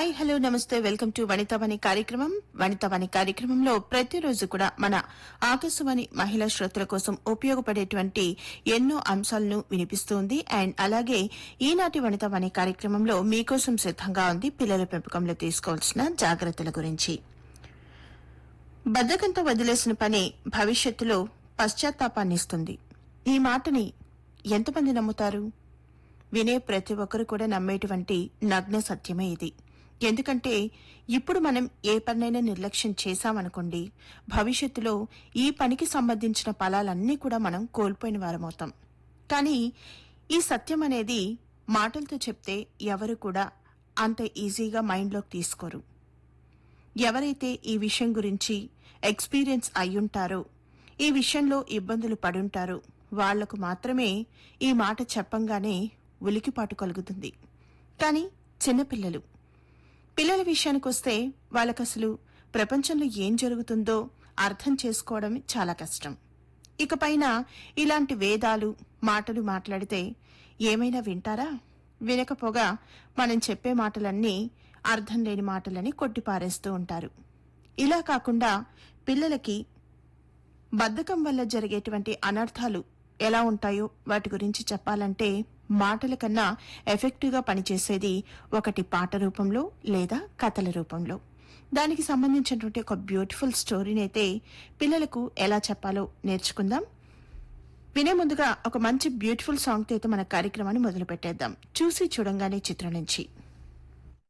hi hello నమస్తే welcome to Vanitavani కార్యక్రమం వనితావాణి కార్యక్రమంలో ప్రతిరోజు కూడా మన ఆకాశవాణి మహిళా శ్రోతల కోసం ఉపయోగపడేటువంటి ఎన్నో అంశాలను వినిపిస్తోంది అండ్ అలాగే ఈనాటి వనితావాణి కార్యక్రమంలో మీకోసం సిద్ధంగా ఉంది పిల్లల పెంపకంలో తీసుకోవాల్సిన జాగ్రత్తల గురించి బద్దకంతో వదిలేసిన పని భవిష్యత్తులో పశ్చాత్తాపాన్ని ఇస్తుంది ఈ మాటని ఎంతమంది నమ్ముతారు వినే ప్రతి ఒక్కరు కూడా నమ్మేటువంటి నగ్న సత్యమే ఇది ఎందుకంటే ఇప్పుడు మనం ఏ పనైనా నిర్లక్ష్యం చేశామనుకోండి భవిష్యత్తులో ఈ పనికి సంబంధించిన ఫలాలన్నీ కూడా మనం కోల్పోయిన వారమవుతాం కానీ ఈ సత్యం అనేది మాటలతో చెప్తే ఎవరు కూడా అంత ఈజీగా మైండ్లోకి తీసుకోరు ఎవరైతే ఈ విషయం గురించి ఎక్స్పీరియన్స్ అయ్యుంటారో ఈ విషయంలో ఇబ్బందులు పడుంటారో వాళ్లకు మాత్రమే ఈ మాట చెప్పంగానే ఉలికిపాటు కలుగుతుంది కానీ చిన్నపిల్లలు పిల్లల విషయానికొస్తే వాళ్ళకసలు ప్రపంచంలో ఏం జరుగుతుందో అర్థం చేసుకోవడం చాలా కష్టం ఇకపైన ఇలాంటి వేదాలు మాటలు మాట్లాడితే ఏమైనా వింటారా వినకపోగా మనం చెప్పే మాటలన్నీ అర్థం లేని మాటలని కొట్టిపారేస్తూ ఉంటారు ఇలా కాకుండా పిల్లలకి బద్ధకం వల్ల జరిగేటువంటి అనర్థాలు ఎలా ఉంటాయో వాటి గురించి చెప్పాలంటే మాటల కన్నా ఎఫెక్టివ్గా పనిచేసేది ఒకటి పాట రూపంలో లేదా కథల రూపంలో దానికి సంబంధించినటువంటి ఒక బ్యూటిఫుల్ స్టోరీని అయితే పిల్లలకు ఎలా చెప్పాలో నేర్చుకుందాం వినే ముందుగా ఒక మంచి బ్యూటిఫుల్ సాంగ్తో అయితే మన కార్యక్రమాన్ని మొదలు పెట్టేద్దాం చూసి చూడంగానే చిత్రం నుంచి